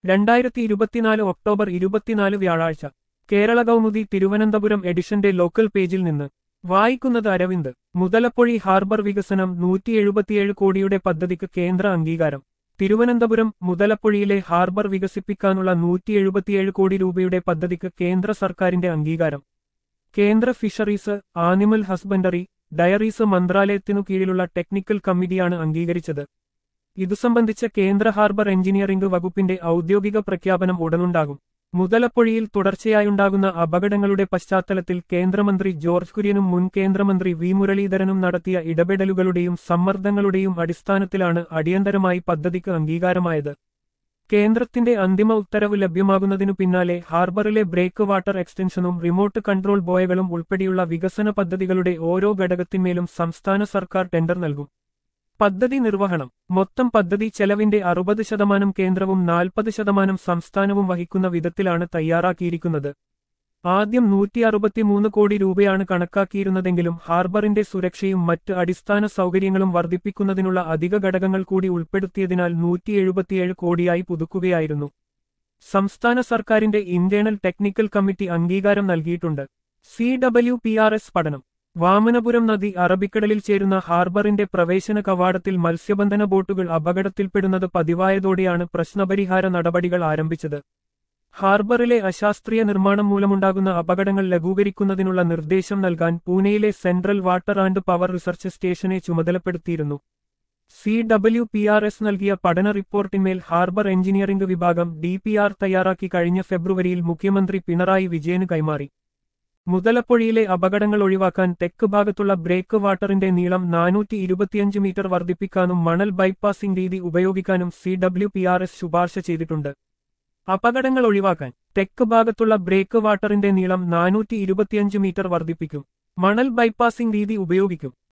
രണ്ടായിരത്തി ഇരുപത്തിനാല് ഒക്ടോബർ ഇരുപത്തിനാല് വ്യാഴാഴ്ച കേരള കൗമുദി തിരുവനന്തപുരം എഡിഷന്റെ ലോക്കൽ പേജിൽ നിന്ന് വായിക്കുന്നത് അരവിന്ദ് മുതലപ്പൊഴി ഹാർബർ വികസനം നൂറ്റി എഴുപത്തിയേഴ് കോടിയുടെ പദ്ധതിക്ക് കേന്ദ്ര അംഗീകാരം തിരുവനന്തപുരം മുതലപ്പൊഴിയിലെ ഹാർബർ വികസിപ്പിക്കാനുള്ള നൂറ്റി എഴുപത്തിയേഴ് കോടി രൂപയുടെ പദ്ധതിക്ക് കേന്ദ്ര സർക്കാരിന്റെ അംഗീകാരം കേന്ദ്ര ഫിഷറീസ് ആനിമൽ ഹസ്ബൻഡറി ഡയറീസ് മന്ത്രാലയത്തിനു കീഴിലുള്ള ടെക്നിക്കൽ കമ്മിറ്റിയാണ് അംഗീകരിച്ചത് ഇതു സംബന്ധിച്ച കേന്ദ്ര ഹാർബർ എഞ്ചിനീയറിംഗ് വകുപ്പിന്റെ ഔദ്യോഗിക പ്രഖ്യാപനം ഉടനുണ്ടാകും മുതലപ്പൊഴിയിൽ തുടർച്ചയായുണ്ടാകുന്ന അപകടങ്ങളുടെ പശ്ചാത്തലത്തിൽ കേന്ദ്രമന്ത്രി ജോർജ് കുര്യനും മുൻ കേന്ദ്രമന്ത്രി വി മുരളീധരനും നടത്തിയ ഇടപെടലുകളുടെയും സമ്മർദ്ദങ്ങളുടെയും അടിസ്ഥാനത്തിലാണ് അടിയന്തരമായി പദ്ധതിക്ക് അംഗീകാരമായത് കേന്ദ്രത്തിന്റെ അന്തിമ ഉത്തരവ് ലഭ്യമാകുന്നതിനു പിന്നാലെ ഹാർബറിലെ ബ്രേക്ക് വാട്ടർ എക്സ്റ്റൻഷനും റിമോട്ട് കൺട്രോൾ ബോയകളും ഉൾപ്പെടെയുള്ള വികസന പദ്ധതികളുടെ ഓരോ ഘടകത്തിന്മേലും സംസ്ഥാന സർക്കാർ ടെൻഡർ നൽകും പദ്ധതി നിർവഹണം മൊത്തം പദ്ധതി ചെലവിന്റെ അറുപത് ശതമാനം കേന്ദ്രവും നാൽപ്പത് ശതമാനം സംസ്ഥാനവും വഹിക്കുന്ന വിധത്തിലാണ് തയ്യാറാക്കിയിരിക്കുന്നത് ആദ്യം നൂറ്റി അറുപത്തിമൂന്ന് കോടി രൂപയാണ് കണക്കാക്കിയിരുന്നതെങ്കിലും ഹാർബറിന്റെ സുരക്ഷയും മറ്റ് അടിസ്ഥാന സൗകര്യങ്ങളും വർദ്ധിപ്പിക്കുന്നതിനുള്ള അധിക ഘടകങ്ങൾ കൂടി ഉൾപ്പെടുത്തിയതിനാൽ നൂറ്റി എഴുപത്തിയേഴ് കോടിയായി പുതുക്കുകയായിരുന്നു സംസ്ഥാന സർക്കാരിന്റെ ഇന്റേണൽ ടെക്നിക്കൽ കമ്മിറ്റി അംഗീകാരം നൽകിയിട്ടുണ്ട് C W P R S പഠനം വാമനപുരം നദി അറബിക്കടലിൽ ചേരുന്ന ഹാർബറിന്റെ പ്രവേശന കവാടത്തിൽ മത്സ്യബന്ധന ബോട്ടുകൾ അപകടത്തിൽപ്പെടുന്നത് പതിവായതോടെയാണ് പ്രശ്നപരിഹാര നടപടികൾ ആരംഭിച്ചത് ഹാർബറിലെ അശാസ്ത്രീയ നിർമ്മാണം മൂലമുണ്ടാകുന്ന അപകടങ്ങൾ ലഘൂകരിക്കുന്നതിനുള്ള നിർദ്ദേശം നൽകാൻ പൂനെയിലെ central water and power research സ്റ്റേഷനെ ചുമതലപ്പെടുത്തിയിരുന്നു C W P R S നൽകിയ പഠന റിപ്പോർട്ടിന്മേൽ ഹാർബർ എഞ്ചിനീയറിംഗ് വിഭാഗം ഡി പി ആർ തയ്യാറാക്കി കഴിഞ്ഞ ഫെബ്രുവരിയിൽ മുഖ്യമന്ത്രി പിണറായി വിജയന് കൈമാറി മുതലപ്പൊഴിയിലെ അപകടങ്ങൾ ഒഴിവാക്കാൻ തെക്ക് ഭാഗത്തുള്ള ബ്രേക്ക് വാട്ടറിന്റെ നീളം നാനൂറ്റി ഇരുപത്തിയഞ്ച് മീറ്റർ വർദ്ധിപ്പിക്കാനും മണൽ ബൈപ്പാസിംഗ് രീതി ഉപയോഗിക്കാനും C W P R S ശുപാർശ ചെയ്തിട്ടുണ്ട് അപകടങ്ങൾ ഒഴിവാക്കാൻ തെക്ക് ഭാഗത്തുള്ള ബ്രേക്ക് വാട്ടറിന്റെ നീളം നാനൂറ്റി ഇരുപത്തിയഞ്ച് മീറ്റർ വർദ്ധിപ്പിക്കും മണൽ ബൈപ്പാസിംഗ് രീതി ഉപയോഗിക്കും